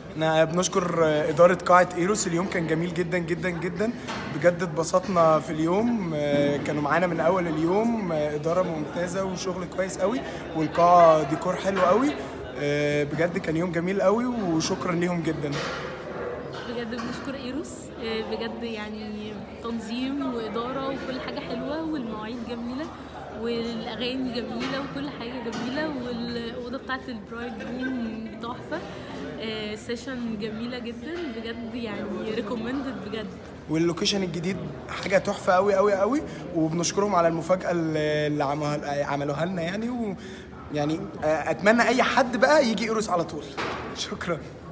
احنا بنشكر اداره قاعه ايروس اليوم كان جميل جدا جدا جدا بجد اتبسطنا في اليوم آه، كانوا معانا من اول اليوم آه، اداره ممتازه وشغل كويس قوي والقاعه ديكور حلو قوي آه، بجد كان يوم جميل قوي وشكرا ليهم جدا بجد بنشكر ايروس آه، بجد يعني تنظيم واداره وكل حاجه حلوه والمواعيد جميله والاغاني جميله وكل حاجه جميله والاوضه بتاعت البرايد روم تحفه آه، سيشن جميله جدا بجد يعني ريكومندد بجد واللوكيشن الجديد حاجه تحفه قوي قوي قوي وبنشكرهم على المفاجاه اللي اللي عملوها عملوها لنا يعني و يعني آه، اتمنى اي حد بقى يجي ايروس على طول شكرا